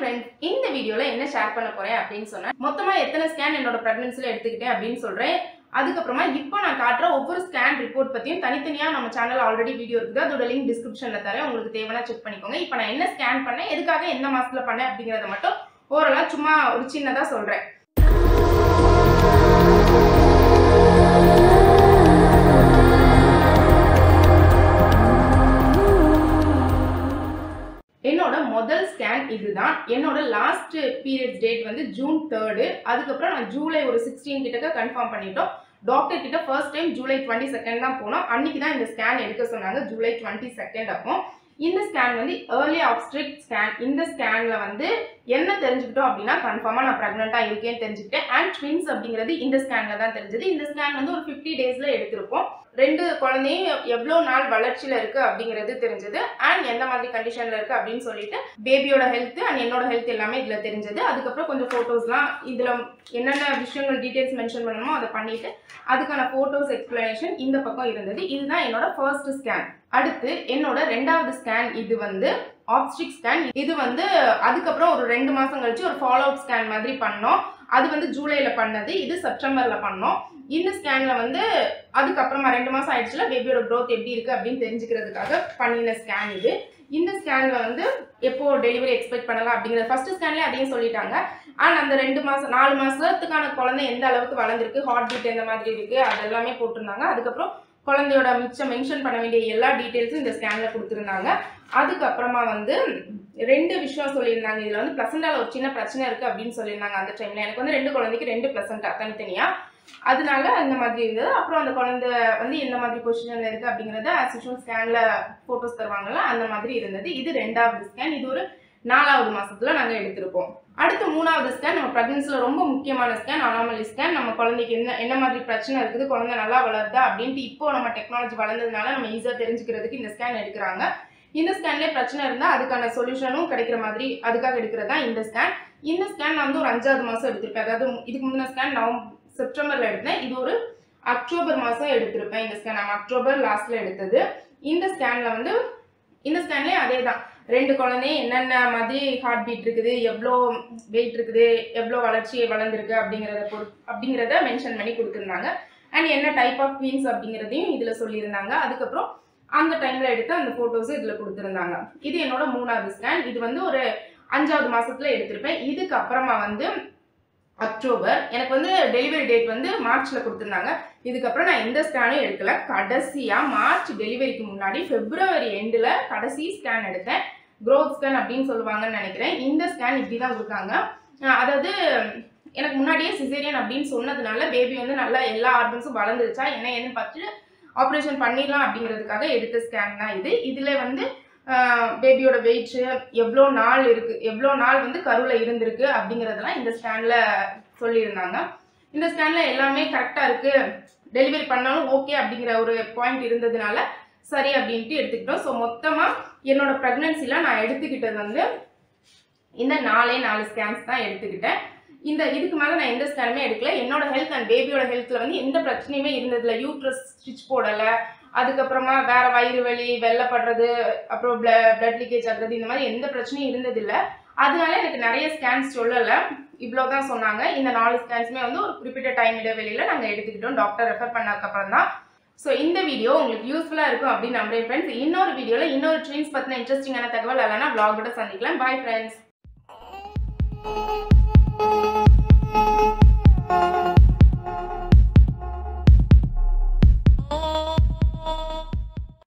friends இந்த வீடியோல என்ன ஷேர் பண்ண போறேன் அப்படின்னு சொன்னேன் மொத்தமா எத்தனை ஸ்கேன் என்னோட பிரெக்னன்சில எடுத்துக்கிட்டேன் அப்படின்னு சொல்றேன் அதுக்கப்புறமா இப்போ நான் காட்டுற ஒவ்வொரு ஸ்கேன் ரிப்போர்ட் பத்தியும் தனித்தனியா நம்ம சேனல் ஆல்ரெடி வீடியோ இருக்குது அதோட லிங்க் டிஸ்கிரிப்ஷன்ல தரேன் உங்களுக்கு தேவைன்னா செக் பண்ணிக்கோங்க இப்போ நான் என்ன ஸ்கேன் பண்ணேன் எதுக்காக எந்த மாசத்துல பண்ணேன் அப்படிங்கறத மட்டும் ஓரளவு சும்மா ஒரு சின்னதா சொல்றேன் என்னோட முதல் ஸ்கேன் இதுதான் என்னோட லாஸ்ட் பீரியட் டேட் வந்து ஜூன் தேர்டு அதுக்கப்புறம் நான் ஜூலை ஒரு சிக்ஸ்டீன் கிட்டக்க கன்ஃபார்ம் பண்ணிட்டோம் டாக்டர் கிட்ட first time July twenty second தான் போனோம் அன்னைக்கு தான் இந்த ஸ்கேன் எடுக்க சொன்னாங்க ஜூலை டுவெண்ட்டி செகண்ட் அப்போ இந்த ஸ்கேன் வந்து ஏர்லி ஆப்ஸ்ட்ரிக் ஸ்கேன் இந்த ஸ்கேன்ல வந்து என்ன தெரிஞ்சுக்கிட்டோம் அப்படின்னா கன்ஃபார்மாக நான் ப்ரெக்னெண்ட்டாக இருக்கேன்னு தெரிஞ்சுக்கிட்டேன் அண்ட் ட்வின்ஸ் அப்படிங்கிறது இந்த ஸ்கேனில் தான் தெரிஞ்சது இந்த ஸ்கேன் வந்து ஒரு ஃபிஃப்டி டேஸில் எடுத்திருப்போம் ரெண்டு குழந்தையும் எவ்வளோ நாள் வளர்ச்சியில் இருக்கு அப்படிங்கிறது தெரிஞ்சது அண்ட் எந்த மாதிரி கண்டிஷனில் இருக்கு அப்படின்னு சொல்லிட்டு பேபியோட ஹெல்த் அண்ட் என்னோட ஹெல்த் எல்லாமே இதில் தெரிஞ்சது அதுக்கப்புறம் கொஞ்சம் ஃபோட்டோஸ்லாம் இதில் என்னென்ன விஷயங்கள் டீட்டெயில்ஸ் மென்ஷன் பண்ணணுமோ அதை பண்ணிட்டு அதுக்கான ஃபோட்டோஸ் எக்ஸ்பிளனேஷன் இந்த பக்கம் இருந்தது இதுதான் என்னோட ஃபர்ஸ்ட் ஸ்கேன் அடுத்து என்னோட ரெண்டாவது ஸ்கேன் இது வந்து ஆப்ஸ்டிக் ஸ்கேன் இது வந்து அதுக்கப்புறம் ஒரு ரெண்டு மாதம் கழிச்சு ஒரு ஃபாலோ அப் ஸ்கேன் மாதிரி பண்ணோம் அது வந்து ஜூலையில் பண்ணது இது செப்டம்பரில் பண்ணோம் இந்த ஸ்கேன்ல வந்து அதுக்கப்புறமா ரெண்டு மாசம் ஆயிடுச்சுல பேபியோட க்ரோத் எப்படி இருக்கு அப்படின்னு தெரிஞ்சுக்கிறதுக்காக பண்ணின ஸ்கேன் இது இந்த ஸ்கேன்ல வந்து எப்போ டெலிவரி எக்ஸ்பெக்ட் பண்ணலாம் அப்படிங்கிறது ஃபர்ஸ்ட் ஸ்கேன்லேயே அதையும் சொல்லிட்டாங்க ஆனால் அந்த ரெண்டு மாசம் நாலு மாசத்துக்கான குழந்தை எந்த அளவுக்கு வளர்ந்துருக்கு ஹார்ட் பீட் எந்த மாதிரி இருக்கு அது எல்லாமே போட்டிருந்தாங்க அதுக்கப்புறம் குழந்தையோட மிச்சம் மென்ஷன் பண்ண வேண்டிய எல்லா டீட்டெயில்ஸும் இந்த ஸ்கேன்ல கொடுத்துருந்தாங்க அதுக்கப்புறமா வந்து ரெண்டு விஷயம் சொல்லியிருந்தாங்க இதில் வந்து பிளசண்டால ஒரு சின்ன பிரச்சனை இருக்கு அப்படின்னு சொல்லியிருந்தாங்க அந்த டைம்ல எனக்கு வந்து ரெண்டு குழந்தைக்கு ரெண்டு பிளசண்டா தனித்தனியா அதனால அந்த மாதிரி இருந்தது அப்புறம் அந்த குழந்தை வந்து எந்த மாதிரி பொசிஷன்ல இருக்கு அப்படிங்கறத ஆஸ் யூஷுவல் ஸ்கேன்ல போட்டோஸ் தருவாங்கல்ல அந்த மாதிரி இருந்தது இது ரெண்டாவது ஸ்கேன் இது ஒரு நாலாவது மாசத்துல நாங்க எடுத்திருப்போம் அடுத்து மூணாவது ஸ்கேன் நம்ம ப்ரெக்னன்சில ரொம்ப முக்கியமான ஸ்கேன் அனாமலி ஸ்கேன் நம்ம குழந்தைக்கு என்ன என்ன மாதிரி பிரச்சனை இருக்குது குழந்தை நல்லா வளருதா அப்படின்ட்டு இப்போ நம்ம டெக்னாலஜி வளர்ந்ததுனால நம்ம ஈஸியாக தெரிஞ்சுக்கிறதுக்கு இந்த ஸ்கேன் எடுக்கிறாங்க இந்த ஸ்கேன்லேயே பிரச்சனை இருந்தால் அதுக்கான சொல்யூஷனும் கிடைக்கிற மாதிரி அதுக்காக எடுக்கிறதா இந்த ஸ்கேன் இந்த ஸ்கேன் நான் வந்து ஒரு அஞ்சாவது மாதம் எடுத்திருப்பேன் அதாவது இதுக்கு முந்தின ஸ்கேன் நவம்பர் செப்டம்பரில் எடுத்தேன் இது ஒரு அக்டோபர் மாதம் எடுத்திருப்பேன் இந்த ஸ்கேன் நம்ம அக்டோபர் லாஸ்ட்டில் எடுத்தது இந்த ஸ்கேனில் வந்து இந்த ஸ்கேன்லேயே அதே தான் ரெண்டு குழந்தையும் என்னென்ன மாதிரி ஹார்ட் பீட் இருக்குது எவ்வளோ வெயிட் இருக்குது எவ்வளோ வளர்ச்சி வளர்ந்துருக்கு அப்படிங்கிறத பொறு அப்படிங்கிறத மென்ஷன் பண்ணி கொடுத்துருந்தாங்க அண்ட் என்ன டைப் ஆஃப் குவீன்ஸ் அப்படிங்கிறதையும் இதில் சொல்லியிருந்தாங்க அதுக்கப்புறம் அந்த டைமில் எடுத்து அந்த ஃபோட்டோஸும் இதில் கொடுத்துருந்தாங்க இது என்னோட மூணாவது ஸ்கேன் இது வந்து ஒரு அஞ்சாவது மாசத்துல எடுத்திருப்பேன் இதுக்கு அப்புறமா வந்து அக்டோபர் எனக்கு வந்து டெலிவரி டேட் வந்து மார்ச்ல கொடுத்துருந்தாங்க இதுக்கப்புறம் நான் எந்த ஸ்கேனும் எடுக்கல கடைசியா மார்ச் டெலிவரிக்கு முன்னாடி பிப்ரவரி எண்டில் கடைசி ஸ்கேன் எடுத்தேன் க்ரோத் ஸ்கேன் அப்படின்னு சொல்லுவாங்கன்னு நினைக்கிறேன் இந்த ஸ்கேன் இப்படி தான் கொடுத்தாங்க அஹ் அதாவது எனக்கு முன்னாடியே சிசேரியன் அப்படின்னு சொன்னதுனால பேபி வந்து நல்லா எல்லா ஆர்கன்ஸும் வளர்ந்துருச்சா என்ன ஏதுன்னு பார்த்துட்டு ஆப்ரேஷன் பண்ணிடலாம் அப்படிங்கிறதுக்காக எடுத்த ஸ்கேன் தான் இது இதில் வந்து பேபியோட வெயிட் எவ்வளோ நாள் இருக்கு எவ்வளோ நாள் வந்து கருவில் இருந்திருக்கு அப்படிங்கிறதெல்லாம் இந்த ஸ்கேனில் சொல்லியிருந்தாங்க இந்த ஸ்கேனில் எல்லாமே கரெக்டாக இருக்கு டெலிவரி பண்ணாலும் ஓகே அப்படிங்கிற ஒரு பாயிண்ட் இருந்ததுனால சரி அப்படின்ட்டு எடுத்துக்கிட்டோம் ஸோ மொத்தமாக என்னோட ப்ரெக்னன்சியில் நான் எடுத்துக்கிட்டது வந்து இந்த நாலே நாலு ஸ்கேன்ஸ் தான் எடுத்துக்கிட்டேன் இந்த இதுக்கு மேலே நான் எந்த ஸ்கேனுமே எடுக்கல என்னோட ஹெல்த் அண்ட் பேபியோட ஹெல்த்தில் வந்து எந்த பிரச்சனையுமே இருந்ததில்ல யூட்ரஸ் ஸ்டிச் போடலை அதுக்கப்புறமா வேற வயிறு வலி வெள்ளப்படுறது அப்புறம் பிளட் லீக்கேஜ் ஆகுறது இந்த மாதிரி எந்த பிரச்சனையும் இருந்ததில்ல அதனால எனக்கு நிறைய ஸ்கேன்ஸ் சொல்லலை இவ்வளோ தான் சொன்னாங்க இந்த நாலு ஸ்கேன்ஸுமே வந்து ஒரு குறிப்பிட்ட டைம் இடைவெளியில் நாங்கள் எடுத்துக்கிட்டோம் டாக்டர் ரெஃபர் பண்ணதுக்கப்புறம் தான் ஸோ இந்த வீடியோ உங்களுக்கு யூஸ்ஃபுல்லாக இருக்கும் அப்படின்னு நம்புறேன் ஃப்ரெண்ட்ஸ் இன்னொரு வீடியோவில் இன்னொரு ட்ரீம்ஸ் பற்றின இன்ட்ரெஸ்டிங்கான தகவல் இல்லைனா vlog கூட சந்திக்கலாம் பாய் ஃப்ரெண்ட்ஸ்